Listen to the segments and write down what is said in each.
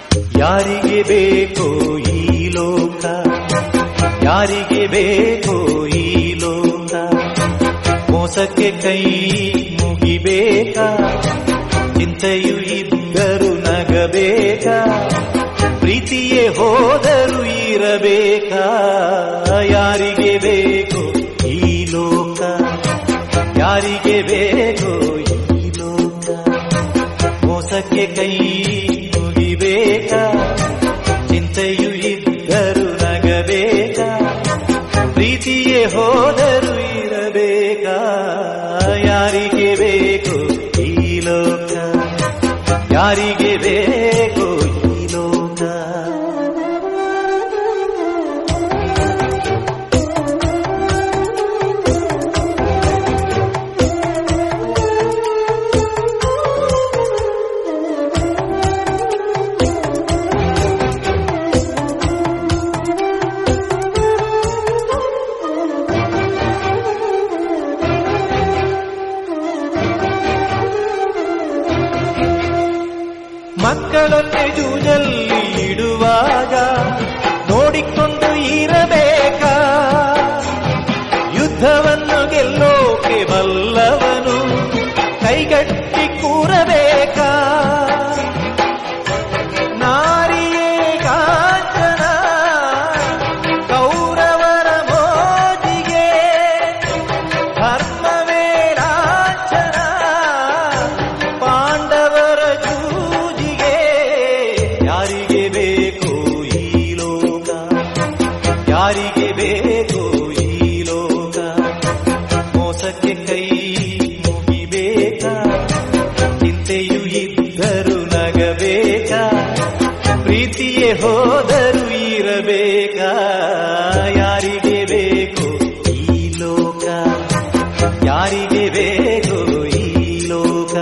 ಯಾರಿಗೆ ಬೇಕೋ ಈ ಲೋಕ ಯಾರಿಗೆ ಬೇಕೋ ಈ ಲೋಕ ಮೋಸಕ್ಕೆ ಕೈ ಮುಗಿಬೇಕಾ ಚಿಂತೆಯು ಇದ್ದರು ನಗಬೇಕಾ ಪ್ರೀತಿಯೇ ಹೋದರು ಇರಬೇಕಾ ಯಾರಿಗೆ ಬೇಕೋ ಈ ಲೋಕ ಯಾರಿಗೆ ಬೇಕೋ ಈ ಲೋಕ ಮೋಸಕ್ಕೆ ಕೈ ಮುಗಿಬೇಕಾ ಚಿಂತೆಯು ಇದ್ದರು ನಗಬೇಕಾ ಪ್ರೀತಿಯೇ ಹೋದರು ಇರಬೇಕಾ ಯಾರಿಗೆ ಬೇಕು ಈ ಲೋಕ ಯಾರಿಗೆ ಬೇಕು ಈ ಲೋಕ ಮಕ್ಕಳನ್ನೇ ಜೂಜಲ್ಲಿ ಇಡುವಾಗ ನೋಡಿಕೊಂಡು ಇರಬೇಕಾ ಯುದ್ಧವನ್ನು ಗೆಲ್ಲೋಕೆ ಬಲ್ಲವನು ಕೈಗಟ್ಟಿ ಕೂರಬೇಕಾ ನಾರಿಯೇ ಕಾಂಚನ ಕೌರವರ ಮೋಜಿಗೆ ಧರ್ಮವೇ ಲಾಂಛನ ಪಾಂಡವರ ಜೂಜಿಗೆ ಯಾರಿಗೆ ಬೇಕು ಈ ಲೋಕ ಯಾರಿಗೆ ಬೇಕು ಈ ಲೋಕ ಮೋಸಕ್ಕೆ ಕೈ ಮುಗಿಬೇಕಾ ಚಿಂತೆಯು ಇದ್ದರು ನಗಬೇಕಾ ಪ್ರೀತಿಯೇ ಹೋದರು ಇರಬೇಕಾ ಯಾರಿಗೆ ಬೇಕು ಈ ಲೋಕ ಯಾರಿಗೆ ಬೇಕು ಈ ಲೋಕ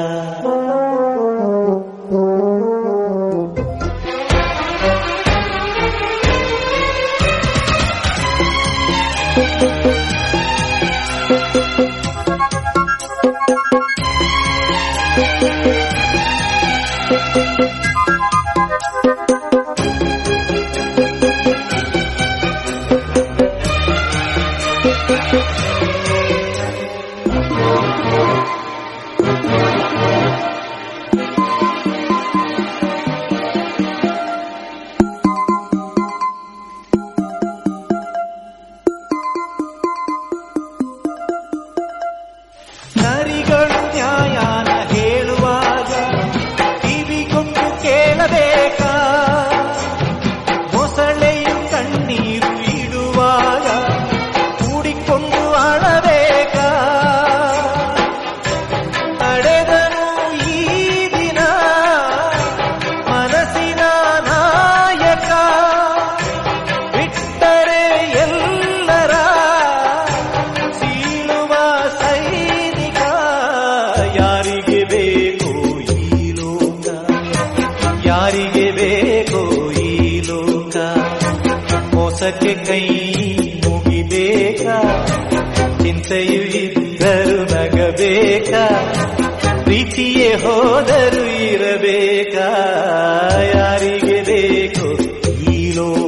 ನರಿಗಳು ನ್ಯಾಯಾನ ಹೇಳುವಾಗ ಕಿವಿಗೊಂಡು ಕೇಳಬೇಕಾ ಮೊಸಳೆಯು ಕಣ್ಣೀರು ಇಡುವಾಗ ಕೂಡಿಕೊಂಡು ಅಳಬೇಕಾ ನಡೆದನು ಈ ದಿನ ಮನಸ್ಸಿನ ನಾಯಕ ಬಿಟ್ಟರೆ ಎಲ್ಲರ ಸೀಳುವ ಸೈನಿಕ ಯಾರಿಗೆ ಬೇಕು ಈ ಲೋಕ ಯಾರಿಗೆ ಬೇಕು ಈ ಲೋಕ ಮೋಸಕ್ಕೆ ಕೈ ಮುಗಿಬೇಕಾ ಚಿಂತೆಯು ಇದ್ದರು ನಗಬೇಕಾ ಪ್ರೀತಿಯೇ ಹೋದರು ಇರಬೇಕಾ ಯಾರಿಗೆ ಬೇಕು ಈ ಲೋಕ